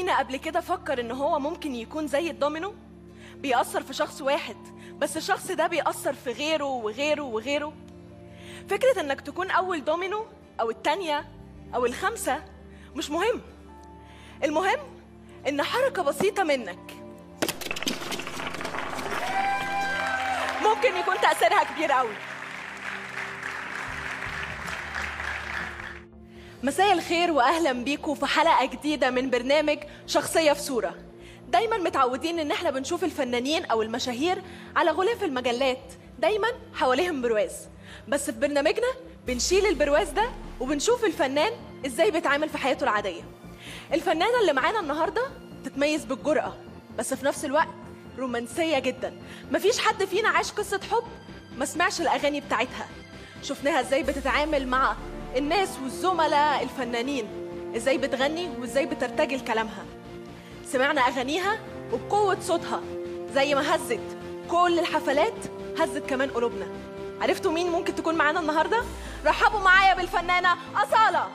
فينا قبل كده فكر ان هو ممكن يكون زي الدومينو بيأثر في شخص واحد بس الشخص ده بيأثر في غيره وغيره وغيره فكرة انك تكون اول دومينو او التانية او الخامسة مش مهم المهم ان حركة بسيطة منك ممكن يكون تأثيرها كبير قوي مساء الخير واهلا بيكم في حلقه جديده من برنامج شخصيه في صوره دايما متعودين ان احنا بنشوف الفنانين او المشاهير على غلاف المجلات دايما حواليهم برواز بس في برنامجنا بنشيل البرواز ده وبنشوف الفنان ازاي بيتعامل في حياته العاديه الفنانه اللي معانا النهارده تتميز بالجرأه بس في نفس الوقت رومانسيه جدا مفيش حد فينا عاش قصه حب ما سمعش الاغاني بتاعتها شفناها ازاي بتتعامل مع الناس والزملاء الفنانين ازاي بتغني وازاي بترتجل كلامها سمعنا اغانيها وبقوه صوتها زي ما هزت كل الحفلات هزت كمان قلوبنا عرفتوا مين ممكن تكون معانا النهارده رحبوا معايا بالفنانه اصاله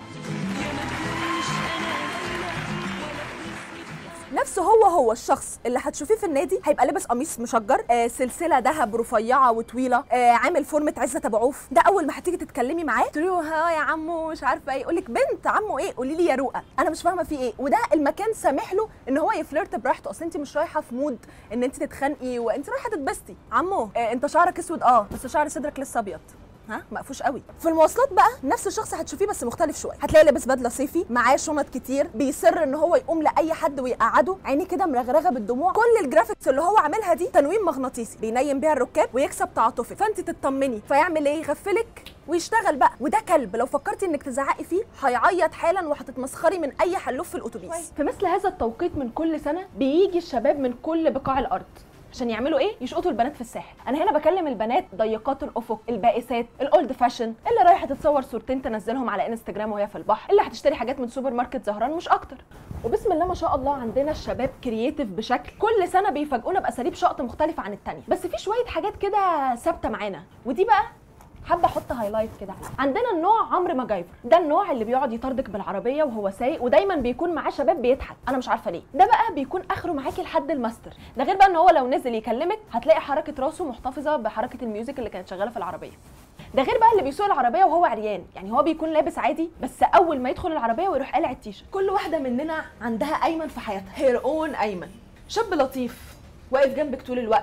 نفسه هو هو الشخص اللي هتشوفيه في النادي هيبقى لابس قميص مشجر آه سلسله ذهب رفيعه وطويله آه عامل فورمه عزه ابو عوف ده اول ما هتيجي تتكلمي معاه تقولي له ها يا عمو مش عارفه ايه يقول لك بنت عمو ايه قولي لي يا رؤى انا مش فاهمه في ايه وده المكان سامح له ان هو يفلرت براحته اصل انت مش رايحه في مود ان انت تتخانقي وانت رايحه تتبسطي عمو آه انت شعرك اسود اه بس شعر صدرك لسه ابيض ها مقفوش قوي في المواصلات بقى نفس الشخص هتشوفيه بس مختلف شويه هتلاقي لابس بدله صيفي معاه شنط كتير بيصر ان هو يقوم لاي حد ويقعده عينيه كده مرغرغه بالدموع كل الجرافيكس اللي هو عاملها دي تنويم مغناطيسي بينيم بيها الركاب ويكسب تعاطفك فانت تطمني فيعمل ايه يغفلك ويشتغل بقى وده كلب لو فكرتي انك تزعقي فيه هيعيط حالا وهتتمسخري من اي حلوف في الاتوبيس في مثل هذا التوقيت من كل سنه بيجي الشباب من كل بقاع الارض عشان يعملوا ايه يشقطوا البنات في الساحل انا هنا بكلم البنات ضيقات الافق البائسات الاولد فاشن اللي رايحه تتصور صورتين تنزلهم على انستجرام وهي في البحر اللي هتشتري حاجات من سوبر ماركت زهران مش اكتر وبسم الله ما شاء الله عندنا الشباب كرييتيف بشكل كل سنه بيفاجئونا باساليب شقط مختلفه عن التانية بس في شويه حاجات كده ثابته معانا ودي بقى حابه احط هايلايت كده عندنا النوع عمرو ماجايفر ده النوع اللي بيقعد يطاردك بالعربيه وهو سايق ودايما بيكون معاه شباب بيضحك انا مش عارفه ليه ده بقى بيكون اخره معاكي لحد الماستر ده غير بقى ان هو لو نزل يكلمك هتلاقي حركه راسه محتفظه بحركه الميوزك اللي كانت شغاله في العربيه ده غير بقى اللي بيسوق العربيه وهو عريان يعني هو بيكون لابس عادي بس اول ما يدخل العربيه ويروح قالع التيشيرت كل واحده مننا عندها ايمن في حياتها هير اون ايمن شاب لطيف واقف جنبك طول الوقت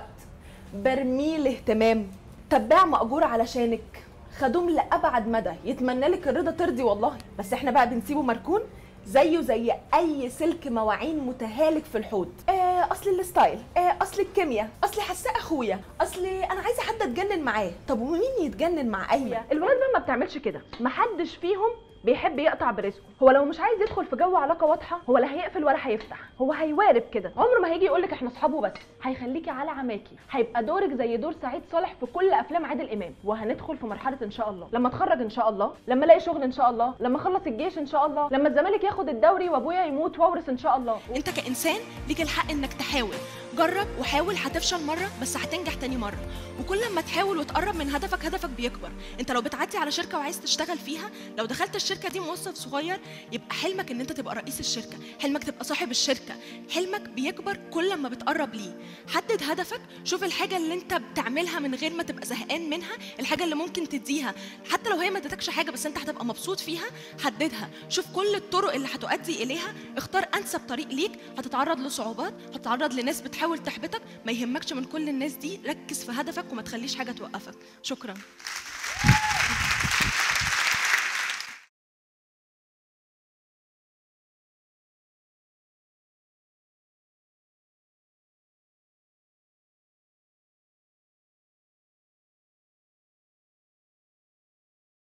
برميل اهتمام تباع مأجور علشانك خدوم لأبعد مدى يتمنى لك الرضا ترضي والله بس احنا بقى بنسيبه مركون زيه زي اي سلك مواعين متهالك في الحوض آه اصل الستايل آه اصل الكيمياء اصل حساء اخويا اصل انا عايزه حد اتجنن معاه طب ومين يتجنن مع ايمن الولاد بقى ما بتعملش كده محدش فيهم بيحب يقطع برزقه هو لو مش عايز يدخل في جو علاقه واضحه هو لا هيقفل ولا هيفتح هو هيوارب كده عمره ما هيجي يقول لك احنا اصحابه بس هيخليكي على عماكي هيبقى دورك زي دور سعيد صالح في كل افلام عادل امام وهندخل في مرحله ان شاء الله لما اتخرج ان شاء الله لما الاقي شغل ان شاء الله لما اخلص الجيش ان شاء الله لما الزمالك ياخد الدوري وابويا يموت واورث ان شاء الله انت كانسان ليك الحق انك تحاول جرب وحاول هتفشل مره بس هتنجح تاني مره وكل ما تحاول وتقرب من هدفك هدفك بيكبر انت لو بتعدي على شركه وعايز تشتغل فيها لو دخلت الشركه دي موظف صغير يبقى حلمك ان انت تبقى رئيس الشركه حلمك تبقى صاحب الشركه حلمك بيكبر كل ما بتقرب ليه حدد هدفك شوف الحاجه اللي انت بتعملها من غير ما تبقى زهقان منها الحاجه اللي ممكن تديها حتى لو هي ما ادتكش حاجه بس انت هتبقى مبسوط فيها حددها شوف كل الطرق اللي هتؤدي اليها اختار انسب طريق ليك هتتعرض لصعوبات هتتعرض لناس بتحاول تحبطك ما يهمكش من كل الناس دي ركز في هدفك وما تخليش حاجه توقفك شكرا